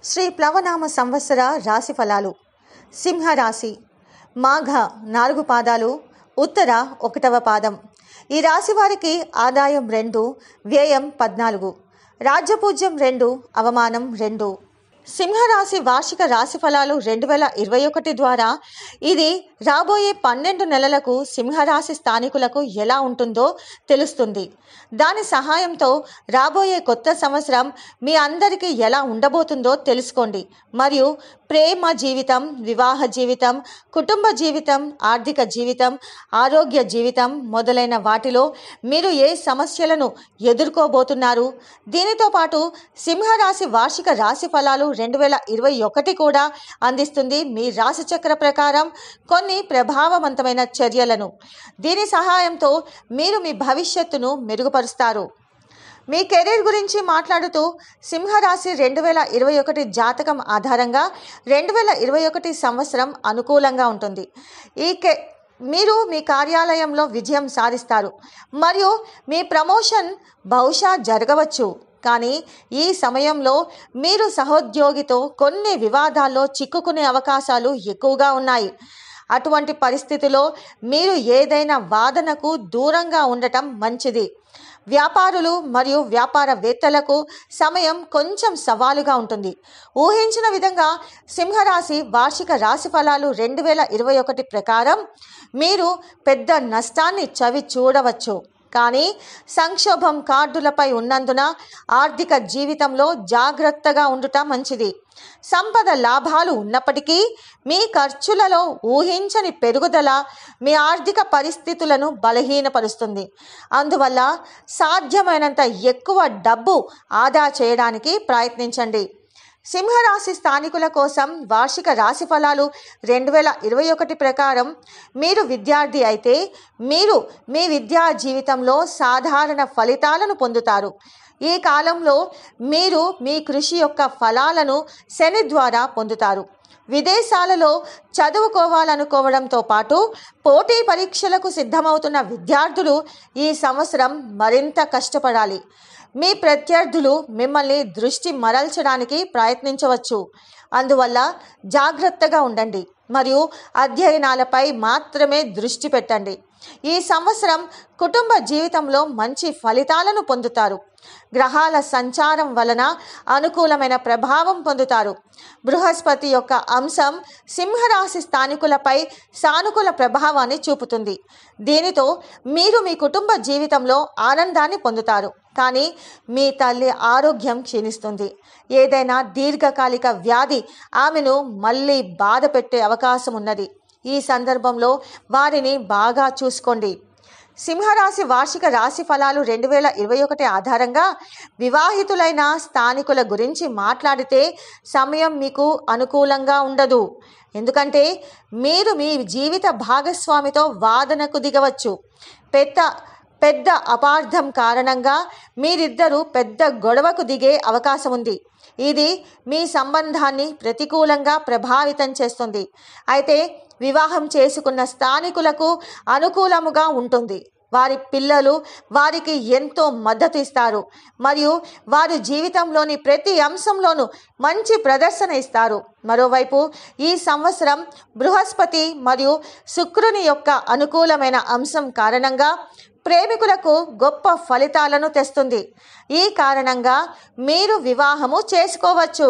శ్రీ ప్లవనామ సంవత్సర రాశి ఫలాలు సింహరాశి మాఘ నాలుగు పాదాలు ఉత్తర ఒకటవ పాదం ఈ రాశి వారికి ఆదాయం రెండు వ్యయం పద్నాలుగు రాజ్యపూజ్యం రెండు అవమానం రెండు సింహరాశి వార్షిక రాశి ఫలాలు రెండు వేల ఇరవై ఒకటి ద్వారా ఇది రాబోయే పన్నెండు నెలలకు సింహరాశి స్థానికులకు ఎలా ఉంటుందో తెలుస్తుంది దాని సహాయంతో రాబోయే కొత్త సంవత్సరం మీ అందరికీ ఎలా ఉండబోతుందో తెలుసుకోండి మరియు ప్రేమ జీవితం వివాహ జీవితం కుటుంబ జీవితం ఆర్థిక జీవితం ఆరోగ్య జీవితం మొదలైన వాటిలో మీరు ఏ సమస్యలను ఎదుర్కోబోతున్నారు దీనితో పాటు సింహరాశి వార్షిక రాశి ఫలాలు రెండు వేల ఇరవై ఒకటి కూడా అందిస్తుంది మీ రాశి చక్ర ప్రకారం కొన్ని ప్రభావవంతమైన చర్యలను దీని సహాయంతో మీరు మీ భవిష్యత్తును మెరుగుపరుస్తారు మీ కెరీర్ గురించి మాట్లాడుతూ సింహరాశి రెండు వేల ఇరవై ఒకటి జాతకం ఆధారంగా రెండు వేల ఇరవై ఒకటి సంవత్సరం అనుకూలంగా ఉంటుంది ఈ కె మీరు మీ కార్యాలయంలో విజయం సాధిస్తారు మరియు మీ ప్రమోషన్ బహుశా జరగవచ్చు కానీ ఈ సమయంలో మీరు సహోద్యోగితో కొన్ని వివాదాల్లో చిక్కుకునే అవకాశాలు ఎక్కువగా ఉన్నాయి అటువంటి పరిస్థితిలో మీరు ఏదైనా వాదనకు దూరంగా ఉండటం మంచిది వ్యాపారులు మరియు వ్యాపారవేత్తలకు సమయం కొంచెం సవాలుగా ఉంటుంది ఊహించిన విధంగా సింహరాశి వార్షిక రాశి ఫలాలు రెండు వేల ఇరవై ఒకటి ప్రకారం మీరు పెద్ద నష్టాన్ని చవి చూడవచ్చు కానీ సంక్షోభం కార్డులపై ఉన్నందున ఆర్థిక జీవితంలో జాగ్రత్తగా ఉండుట మంచిది సంపద లాభాలు ఉన్నప్పటికీ మీ ఖర్చులలో ఊహించని పెరుగుదల మీ ఆర్థిక పరిస్థితులను బలహీనపరుస్తుంది అందువల్ల సాధ్యమైనంత ఎక్కువ డబ్బు ఆదా చేయడానికి ప్రయత్నించండి సింహరాశి స్థానికుల కోసం వార్షిక రాశి ఫలాలు రెండు వేల ఇరవై ఒకటి ప్రకారం మీరు విద్యార్థి అయితే మీరు మీ విద్యా జీవితంలో సాధారణ ఫలితాలను పొందుతారు ఈ కాలంలో మీరు మీ కృషి యొక్క ఫలాలను శని ద్వారా పొందుతారు విదేశాలలో చదువుకోవాలనుకోవడంతో పాటు పోటీ పరీక్షలకు సిద్ధమవుతున్న విద్యార్థులు ఈ సంవత్సరం మరింత కష్టపడాలి మీ ప్రత్యర్థులు మిమ్మల్ని దృష్టి మరల్చడానికి ప్రయత్నించవచ్చు అందువల్ల జాగ్రత్తగా ఉండండి మరియు అధ్యయనాలపై మాత్రమే దృష్టి పెట్టండి ఈ సంవత్సరం కుటుంబ జీవితంలో మంచి ఫలితాలను పొందుతారు గ్రహాల సంచారం వలన అనుకూలమైన ప్రభావం పొందుతారు బృహస్పతి యొక్క అంశం సింహరాశి స్థానికులపై సానుకూల ప్రభావాన్ని చూపుతుంది దీనితో మీరు మీ కుటుంబ జీవితంలో ఆనందాన్ని పొందుతారు కానీ మీ తల్లి ఆరోగ్యం క్షీణిస్తుంది ఏదైనా దీర్ఘకాలిక వ్యాధి ఆమెను మళ్ళీ బాధ పెట్టే అవకాశం ఉన్నది ఈ సందర్భంలో వారిని బాగా చూసుకోండి సింహరాశి వార్షిక రాశి ఫలాలు రెండు వేల ఇరవై ఒకటి ఆధారంగా వివాహితులైన స్థానికుల గురించి మాట్లాడితే సమయం మీకు అనుకూలంగా ఉండదు ఎందుకంటే మీరు మీ జీవిత భాగస్వామితో వాదనకు దిగవచ్చు పెద్ద పెద్ద అపార్థం కారణంగా మీరిద్దరూ పెద్ద గొడవకు దిగే అవకాశం ఉంది ఇది మీ సంబంధాన్ని ప్రతికూలంగా ప్రభావితం చేస్తుంది అయితే వివాహం చేసుకున్న స్థానికులకు అనుకూలముగా ఉంటుంది వారి పిల్లలు వారికి ఎంతో మద్దతు ఇస్తారు మరియు వారి జీవితంలోని ప్రతి అంశంలోనూ మంచి ప్రదర్శన ఇస్తారు మరోవైపు ఈ సంవత్సరం బృహస్పతి మరియు శుక్రుని యొక్క అనుకూలమైన అంశం కారణంగా ప్రేమికులకు గొప్ప ఫలితాలను తెస్తుంది ఈ కారణంగా మీరు వివాహము చేసుకోవచ్చు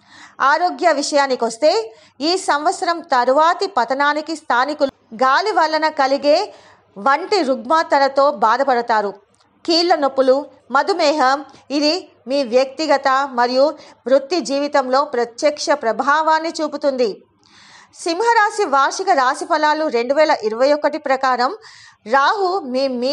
ఆరోగ్య విషయానికి వస్తే ఈ సంవత్సరం తరువాతి పతనానికి స్థానికులు గాలి వలన కలిగే వంటి రుగ్మతలతో బాధపడతారు కీళ్ళ నొప్పులు మధుమేహం ఇది మీ వ్యక్తిగత మరియు వృత్తి జీవితంలో ప్రత్యక్ష ప్రభావాన్ని చూపుతుంది సింహరాశి వార్షిక రాశి ఫలాలు రెండు వేల ఇరవై ఒకటి ప్రకారం రాహు మీ మీ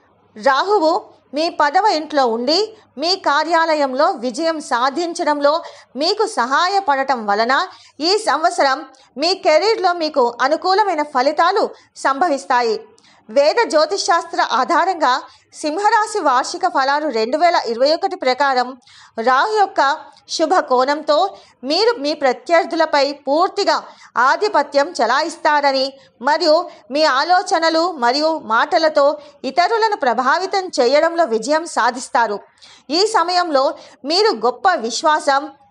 రాహువు మీ పదవ ఇంట్లో ఉండి మీ కార్యాలయంలో విజయం సాధించడంలో మీకు సహాయపడటం వలన ఈ సంవత్సరం మీ కెరీర్లో మీకు అనుకూలమైన ఫలితాలు సంభవిస్తాయి వేద జ్యోతిషాస్త్ర ఆధారంగా సింహరాశి వార్షిక ఫలాలు రెండు వేల ఇరవై ఒకటి ప్రకారం రాహు యొక్క శుభ కోణంతో మీరు మీ ప్రత్యర్థులపై పూర్తిగా ఆధిపత్యం చలాయిస్తారని మరియు మీ ఆలోచనలు మరియు మాటలతో ఇతరులను ప్రభావితం చేయడంలో విజయం సాధిస్తారు ఈ సమయంలో మీరు గొప్ప విశ్వాసం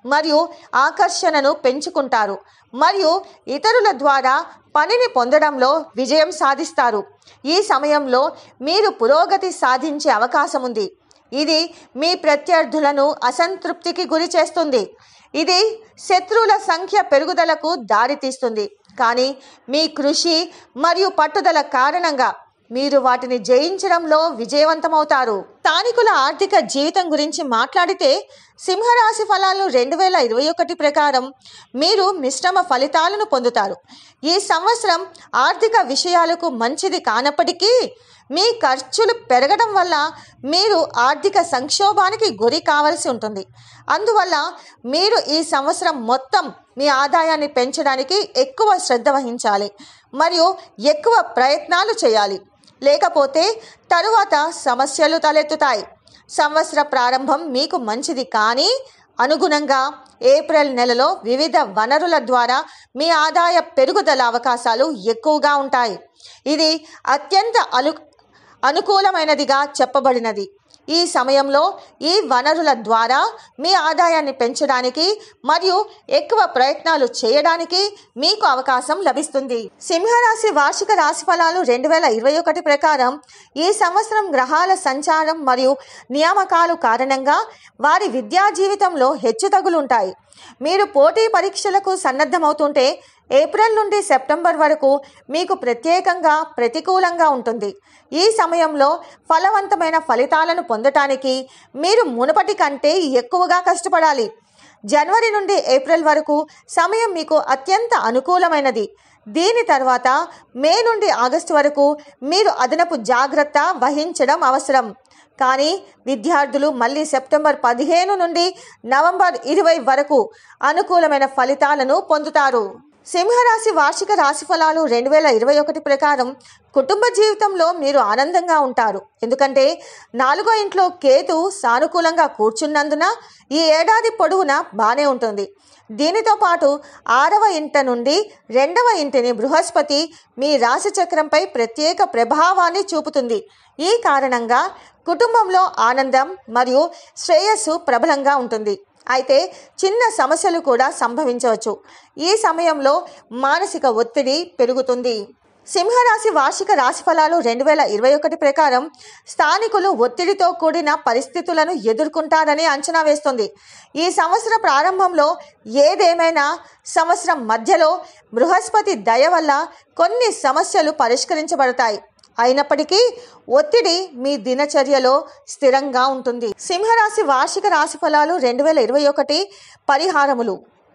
మరియు ఆకర్షణను పెంచుకుంటారు మరియు ఇతరుల ద్వారా పనిని పొందడంలో విజయం సాధిస్తారు ఈ సమయంలో మీరు పురోగతి సాధించే అవకాశం ఉంది ఇది మీ ప్రత్యర్థులను అసంతృప్తికి గురి చేస్తుంది ఇది శత్రువుల సంఖ్య పెరుగుదలకు దారితీస్తుంది కానీ మీ కృషి మరియు పట్టుదల కారణంగా మీరు వాటిని జయించడంలో విజయవంతమవుతారు స్థానికుల ఆర్థిక జీవితం గురించి మాట్లాడితే సింహరాశి ఫలాలు రెండు వేల ఇరవై ఒకటి ప్రకారం మీరు మిశ్రమ ఫలితాలను పొందుతారు ఈ సంవత్సరం ఆర్థిక విషయాలకు మంచిది కానప్పటికీ మీ ఖర్చులు పెరగడం వల్ల మీరు ఆర్థిక సంక్షోభానికి గురి కావాల్సి ఉంటుంది అందువల్ల మీరు ఈ సంవత్సరం మొత్తం మీ ఆదాయాన్ని పెంచడానికి ఎక్కువ శ్రద్ధ వహించాలి మరియు ఎక్కువ ప్రయత్నాలు చేయాలి లేకపోతే తరువాత సమస్యలు తలెత్తుతాయి సంవత్సర ప్రారంభం మీకు మంచిది కానీ అనుగుణంగా ఏప్రిల్ నెలలో వివిధ వనరుల ద్వారా మీ ఆదాయ పెరుగుదల అవకాశాలు ఎక్కువగా ఉంటాయి ఇది అత్యంత అను అనుకూలమైనదిగా చెప్పబడినది ఈ సమయంలో ఈ వనరుల ద్వారా మీ ఆదాయాన్ని పెంచడానికి మరియు ఎక్కువ ప్రయత్నాలు చేయడానికి మీకు అవకాశం లభిస్తుంది సింహరాశి వార్షిక రాశి ఫలాలు రెండు వేల ఇరవై ఒకటి ప్రకారం ఈ సంవత్సరం గ్రహాల సంచారం మరియు నియామకాలు కారణంగా వారి విద్యా జీవితంలో హెచ్చుతగులుంటాయి మీరు పోటీ పరీక్షలకు సన్నద్ధమవుతుంటే ఏప్రిల్ నుండి సెప్టెంబర్ వరకు మీకు ప్రత్యేకంగా ప్రతికూలంగా ఉంటుంది ఈ సమయంలో ఫలవంతమైన ఫలితాలను పొందటానికి మీరు మునుపటి కంటే ఎక్కువగా కష్టపడాలి జనవరి నుండి ఏప్రిల్ వరకు సమయం మీకు అత్యంత అనుకూలమైనది దీని తర్వాత మే నుండి ఆగస్టు వరకు మీరు అదనపు జాగ్రత్త వహించడం అవసరం కానీ విద్యార్థులు మళ్ళీ సెప్టెంబర్ పదిహేను నుండి నవంబర్ ఇరవై వరకు అనుకూలమైన ఫలితాలను పొందుతారు సింహరాశి వార్షిక రాశి ఫలాలు రెండు వేల ఇరవై ఒకటి ప్రకారం కుటుంబ జీవితంలో మీరు ఆనందంగా ఉంటారు ఎందుకంటే నాలుగో ఇంట్లో కేతు సానుకూలంగా కూర్చున్నందున ఈ ఏడాది పొడవునా బాగానే ఉంటుంది దీనితో పాటు ఆరవ ఇంట నుండి రెండవ ఇంటిని బృహస్పతి మీ రాశి చక్రంపై ప్రత్యేక ప్రభావాన్ని చూపుతుంది ఈ కారణంగా కుటుంబంలో ఆనందం మరియు శ్రేయస్సు ప్రబలంగా ఉంటుంది అయితే చిన్న సమస్యలు కూడా సంభవించవచ్చు ఈ సమయంలో మానసిక ఒత్తిడి పెరుగుతుంది సింహరాశి వార్షిక రాశి ఫలాలు రెండు వేల ఇరవై ఒకటి ప్రకారం స్థానికులు ఒత్తిడితో కూడిన పరిస్థితులను ఎదుర్కొంటారని అంచనా వేస్తుంది ఈ సంవత్సర ప్రారంభంలో ఏదేమైనా సంవత్సరం మధ్యలో బృహస్పతి దయ వల్ల కొన్ని సమస్యలు పరిష్కరించబడతాయి అయినప్పటికీ ఒత్తిడి మీ దినచర్యలో స్థిరంగా ఉంటుంది సింహరాశి వార్షిక రాశి ఫలాలు రెండు వేల ఇరవై ఒకటి పరిహారములు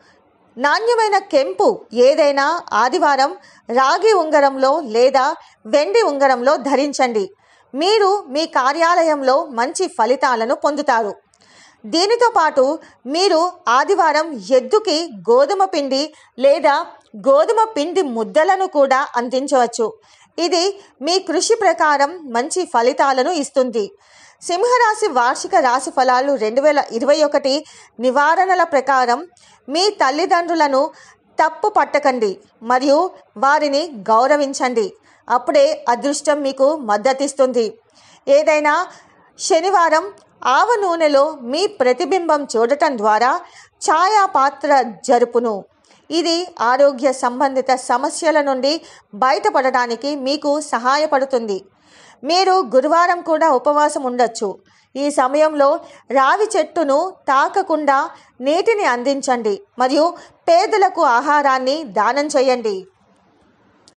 నాణ్యమైన కెంపు ఏదైనా ఆదివారం రాగి ఉంగరంలో లేదా వెండి ఉంగరంలో ధరించండి మీరు మీ కార్యాలయంలో మంచి ఫలితాలను పొందుతారు దీనితో పాటు మీరు ఆదివారం ఎద్దుకి గోధుమ పిండి లేదా గోధుమ పిండి ముద్దలను కూడా అందించవచ్చు ఇది మీ కృషి ప్రకారం మంచి ఫలితాలను ఇస్తుంది సింహరాశి వార్షిక రాశి ఫలాలు రెండు వేల ఇరవై ఒకటి నివారణల ప్రకారం మీ తల్లిదండ్రులను తప్పు పట్టకండి మరియు వారిని గౌరవించండి అప్పుడే అదృష్టం మీకు మద్దతిస్తుంది ఏదైనా శనివారం ఆవ నూనెలో మీ ప్రతిబింబం చూడటం ద్వారా ఛాయా పాత్ర జరుపును ఇది ఆరోగ్య సంబంధిత సమస్యల నుండి బయటపడడానికి మీకు సహాయపడుతుంది మీరు గురువారం కూడా ఉపవాసం ఉండొచ్చు ఈ సమయంలో రావి చెట్టును తాకకుండా నీటిని అందించండి మరియు పేదలకు ఆహారాన్ని దానం చేయండి